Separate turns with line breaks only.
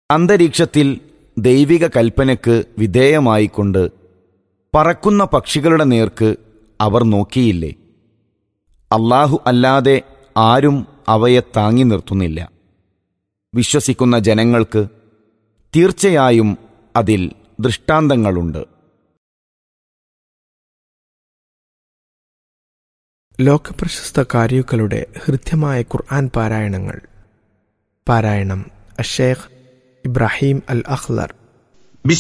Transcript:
അന്തരീക്ഷത്തിൽ ദൈവിക കൽപ്പനയ്ക്ക് വിധേയമായിക്കൊണ്ട് പറക്കുന്ന പക്ഷികളുടെ നേർക്ക് അവർ നോക്കിയില്ലേ അള്ളാഹു അല്ലാതെ ആരും അവയെ താങ്ങി നിർത്തുന്നില്ല വിശ്വസിക്കുന്ന ജനങ്ങൾക്ക് തീർച്ചയായും അതിൽ ദൃഷ്ടാന്തങ്ങളുണ്ട്
ലോകപ്രശസ്ത കാര്യുക്കളുടെ ഹൃദ്യമായ ഖുർആൻ പാരായണങ്ങൾ പാരായണം അഷേഖ് ഇബ്രാഹിം അൽ അഖ്ലർ